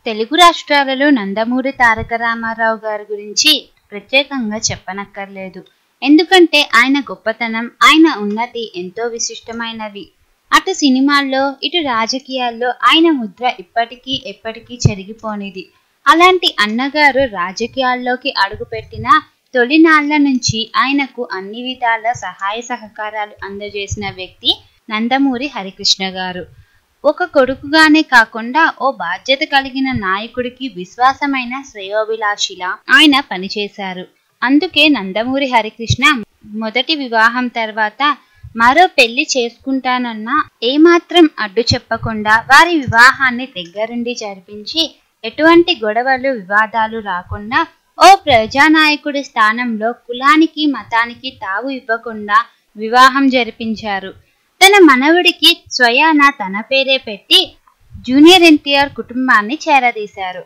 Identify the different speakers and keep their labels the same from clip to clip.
Speaker 1: తెలుగు రాష్ట్రాలలో నందమూరి తారక రామారావు గారి గురించి ప్రత్యేకంగా చెప్పనక్కర్లేదు ఎందుకంటే ఆయన గొప్పతనం ఆయన ఉన్నతి ఎంతో విశిష్టమైనవి అటు సినిమాల్లో ఇటు రాజకీయాల్లో ఆయన ముద్ర ఇప్పటికీ ఎప్పటికీ చెరిగిపోనిది అలాంటి అన్నగారు రాజకీయాల్లోకి అడుగుపెట్టిన తొలినాళ్ల నుంచి ఆయనకు అన్ని విధాల సహాయ సహకారాలు అందజేసిన వ్యక్తి నందమూరి హరికృష్ణ గారు ఒక కొడుకుగానే కాకుండా ఓ బాధ్యత కలిగిన నాయకుడికి విశ్వాసమైన శ్రేయోభిలాషిలా ఆయన పనిచేశారు అందుకే నందమూరి హరికృష్ణ మొదటి వివాహం తర్వాత మరో పెళ్లి చేసుకుంటానన్నా ఏమాత్రం అడ్డు చెప్పకుండా వారి వివాహాన్ని దగ్గరుండి జరిపించి ఎటువంటి గొడవలు వివాదాలు రాకుండా ఓ ప్రజానాయకుడి స్థానంలో కులానికి మతానికి తావు ఇవ్వకుండా వివాహం జరిపించారు తన మనవుడికి స్వయాన తన పేరే పెట్టి జూనియర్ ఎన్టీఆర్ కుటుంబాన్ని చేరదీశారు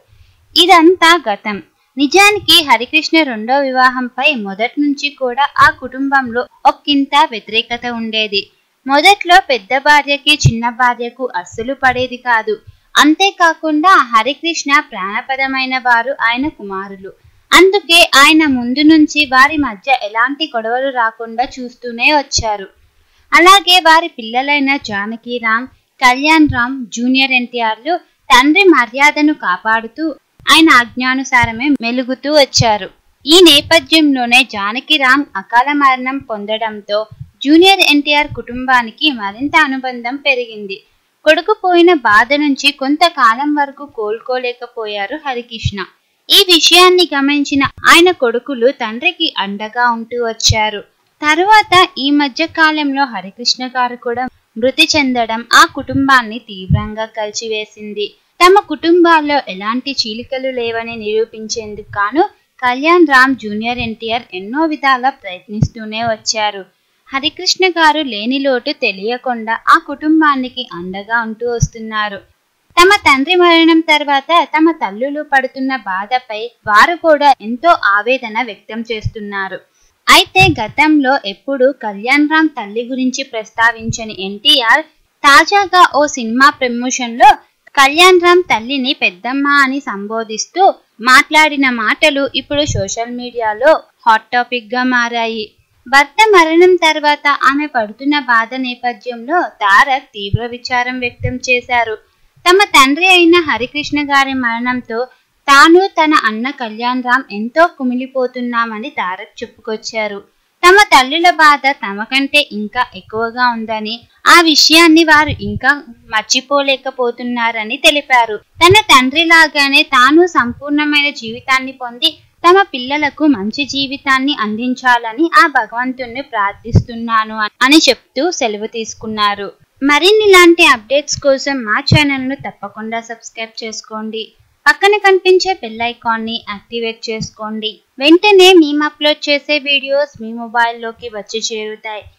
Speaker 1: ఇదంతా గతం నిజానికి హరికృష్ణ రెండో వివాహంపై మొదటి నుంచి కూడా ఆ కుటుంబంలో ఒక్కింత వ్యతిరేకత ఉండేది మొదట్లో పెద్ద భార్యకి చిన్న భార్యకు అస్సలు పడేది కాదు అంతేకాకుండా హరికృష్ణ ప్రాణపదమైన వారు ఆయన కుమారులు అందుకే ఆయన ముందు నుంచి వారి మధ్య ఎలాంటి గొడవలు రాకుండా చూస్తూనే వచ్చారు అలాగే వారి పిల్లలైన జానకీరామ్ కళ్యాణ్ రామ్ జూనియర్ ఎన్టీఆర్లు తండ్రి మర్యాదను కాపాడుతూ ఆయన ఆజ్ఞానుసారమే మెలుగుతూ వచ్చారు ఈ నేపథ్యంలోనే జానకిరామ్ అకాల మరణం పొందడంతో జూనియర్ ఎన్టీఆర్ కుటుంబానికి మరింత అనుబంధం పెరిగింది కొడుకు పోయిన బాధ నుంచి కొంతకాలం వరకు కోలుకోలేకపోయారు హరికృష్ణ ఈ విషయాన్ని గమనించిన ఆయన కొడుకులు తండ్రికి అండగా ఉంటూ వచ్చారు తరువాత ఈ మధ్య కాలంలో హరికృష్ణ గారు కూడా మృతి చెందడం ఆ కుటుంబాన్ని తీవ్రంగా కలిచివేసింది తమ కుటుంబాల్లో ఎలాంటి చీలికలు లేవని నిరూపించేందుకు గాను కళ్యాణ్ రామ్ జూనియర్ ఎన్టీఆర్ ఎన్నో విధాలా ప్రయత్నిస్తూనే వచ్చారు హరికృష్ణ గారు లేని లోటు తెలియకుండా ఆ కుటుంబానికి అండగా ఉంటూ వస్తున్నారు తమ తండ్రి మరణం తర్వాత తమ తల్లులు పడుతున్న బాధపై వారు కూడా ఎంతో ఆవేదన వ్యక్తం చేస్తున్నారు అయితే గతంలో ఎప్పుడు కళ్యాణ్ రామ్ తల్లి గురించి ప్రస్తావించని ఎన్టీఆర్ తాజాగా ఓ సినిమా ప్రమోషన్ లో కళ్యాణ్ రామ్ తల్లిని పెద్దమ్మ అని సంబోధిస్తూ మాట్లాడిన మాటలు ఇప్పుడు సోషల్ మీడియాలో హాట్ టాపిక్ గా మారాయి భర్త మరణం తర్వాత ఆమె పడుతున్న బాధ నేపథ్యంలో తారక్ తీవ్ర విచారం వ్యక్తం చేశారు తమ తండ్రి అయిన హరికృష్ణ గారి మరణంతో తాను తన అన్న కళ్యాణ్ రామ్ ఎంతో కుమిలిపోతున్నామని తారక్ చెప్పుకొచ్చారు తమ తల్లుల బాధ తమకంటే ఇంకా ఎక్కువగా ఉందని ఆ విషయాన్ని వారు ఇంకా మర్చిపోలేకపోతున్నారని తెలిపారు తన తండ్రి లాగానే తాను సంపూర్ణమైన జీవితాన్ని పొంది తమ పిల్లలకు మంచి జీవితాన్ని అందించాలని ఆ భగవంతుణ్ణి ప్రార్థిస్తున్నాను అని చెప్తూ సెలవు తీసుకున్నారు మరిన్ని ఇలాంటి అప్డేట్స్ కోసం మా ఛానల్ను తప్పకుండా సబ్స్క్రైబ్ చేసుకోండి పక్కన కనిపించే బెల్ ఐకాన్ని యాక్టివేట్ చేసుకోండి వెంటనే మేము అప్లోడ్ చేసే వీడియోస్ మీ మొబైల్లోకి వచ్చి చేరుతాయి